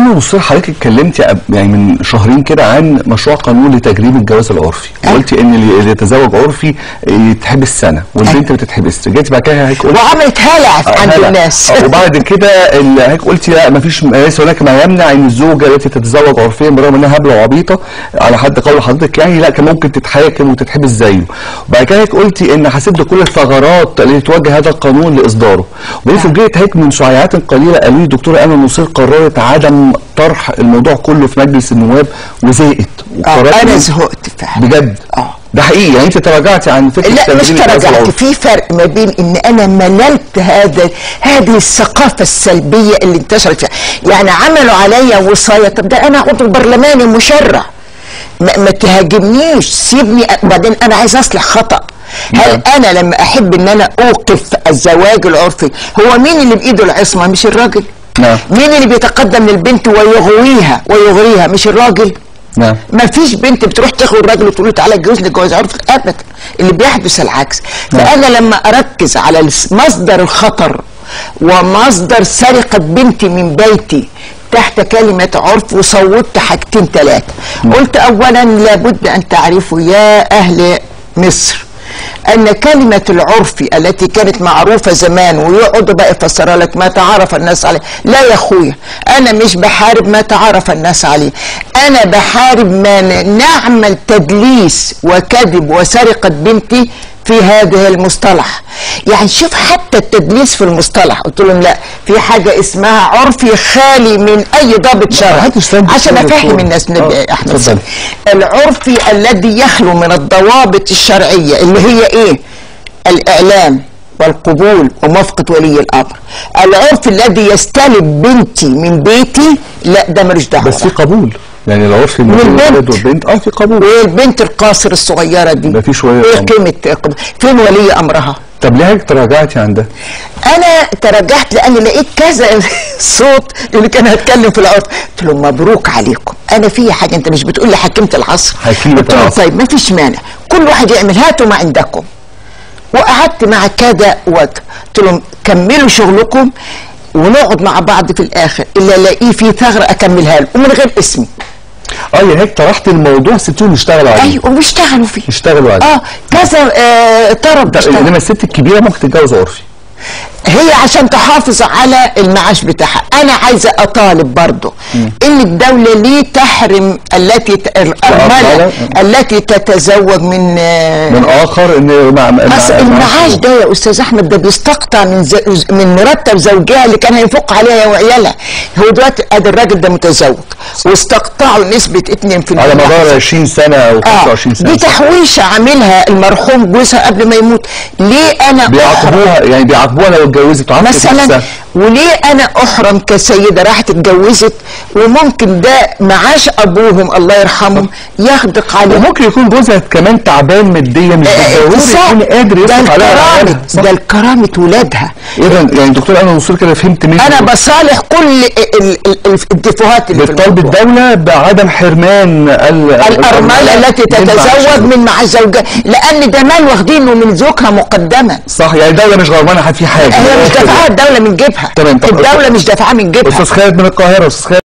انا نصير حضرتك اتكلمتي أب- يعني من شهرين كده عن مشروع قانون لتجريم الجواز العرفي أيوة. وقلتي ان اللي اللي يتزوج عرفي يتحبس سنه والبنت ما تتحبس جيتي بعد كده هيك قلتي وعملت هلع عند هلا. الناس آه، وبعد كده اللي هيك قلتي لا ما فيش ليس هناك ما يمنع ان الزوجه التي تتزوج عرفيا بالرغم انها هبله وعبيطه على حد قول حضرتك يعني لا كان ممكن تتحاكم وتتحبس زيه وبعد كده هيك قلتي ان هسد كل الثغرات التي توجه هذا القانون لاصداره وبعدين فوجئت هيك من شعيعات قليله قالوا لي الدكتوره امل نصير قررت عدم طرح الموضوع كله في مجلس النواب وزهقت آه وقررت انا إن- زهقت فعلا بجد اه ده حقيقي يعني انت تراجعتي عن فكره لا مش تجريم الجواز تراجعت العرفي. في فرق ما بين ان انا مللت هذا هذه الثقافه السلبيه اللي انتشرت فيها يعني عملوا عليا وصايه طب ده انا عضو برلماني مشرع ما, ما تهاجمنيش سيبني أ- وبعدين انا عايز اصلح خطا هل نعم. انا لما احب ان انا اوقف الزواج العرفي هو مين اللي بايده العصمه مش الراجل نعم. مين اللي بيتقدم للبنت ويغويها ويغريها مش الراجل نعم ما فيش بنت بتروح تاخد الراجل وتقول له تعالى اتجوز لي جواز عرفي ابدا اللي بيحدث العكس نعم. فانا لما اركز على الس- مصدر الخطر ومصدر سرقه بنتي من بيتي تحت كلمة عرف وصوتت حاجتين ثلاثة قلت أولا لابد أن تعرفوا يا أهل مصر أن كلمة العرف التي كانت معروفة زمان ويقعدوا بقى يفسرها لك ما تعرف الناس عليه لا يا أخويا أنا مش بحارب ما تعرف الناس عليه أنا بحارب ما ن- نعمل تدليس وكذب وسرقة بنتي في هذا المصطلح يعني شوف حتى التدليس في المصطلح قلت لهم لا في حاجة اسمها عرفي خالي من أي ضابط شرعي هات استنى عشان يا أفهم دكتور. الناس من آه، أحمد اتفضلي. سامي. العرفي الذي يخلو من الضوابط الشرعية اللي هي ايه الإعلام والقبول وموافقة ولي الأمر العرف الذي يستلب بنتي من بيتي لا ده ملوش دعوة بس في قبول يعني العرف من الولد البنت. والبنت اه في قبول والبنت القاصر الصغيرة دي ده في شوية ايه أمر. قيمة قبول؟ فين ولي أمرها طب ليه هيك تراجعتي عن ده؟ انا ترجعت لاني لقيت كذا صوت اللي كان هيتكلم في العرف قلت له مبروك عليكم انا في حاجه انت مش بتقول لي حكمت العصر حكيمة قلت له العصر. طيب ما فيش مانع كل واحد يعمل هاتوا ما عندكم وقعدت مع كذا وقت قلت لهم كملوا شغلكم ونقعد مع بعض في الاخر اللي الاقيه فيه ثغره اكملها له ومن غير اسمي اه يعني هيك طرحت الموضوع سبتيهم يشتغلوا عليه ايوه وبيشتغلوا فيه يشتغلوا عليه اه كذا آه طرف طب بيشتغل. انما الست الكبيره ممكن تتجوز عرفي هي عشان تحافظ على المعاش بتاعها انا عايزه اطالب برضو ان الدوله ليه تحرم التي ت- الارمله الأرملة. التي تتزوج من آه، من اخر ان مع مع أصل مع- المعاش ده يا استاذ احمد ده بيستقطع من ز... من مرتب زوجها اللي كان هينفق عليها وعيالها هو دلوقتي ادي الراجل ده متزوج واستقطعوا نسبه 2% على مدار 20 سنه او اه 25 سنه دي تحويشه عاملها المرحوم جوزها قبل ما يموت ليه انا أحرم بيعاقبوها يعني بيعاقبوها لو اتجوزت وعملت مثلا نفسها. وليه انا احرم كسيده راحت اتجوزت وممكن ده معاش ابوهم الله يرحمهم يغدق عليهم وممكن يكون جوزها كمان تعبان ماديا مش بالضروري صح. يكون قادر ده يصرف عليها الكرامة وعيالها. صح. ده الكرامة ولادها اذا يعني دكتور انا وصول كده فهمت منك انا بصالح كل ال- ال- ال- الدفوهات اللي في بتطالب الموضوع. الدولة بعدم حرمان ال- الأرملة التي من تتزوج معاشها. من مع زوجها لأن ده مال واخدينه من زوجها مقدما صح يعني الدولة مش غرمانة في حاجة هي مش دافعاه الدولة من جيبها تمام، طب الدولة مش دافعاه من جيبها استاذ خالد من القاهرة استاذ خالد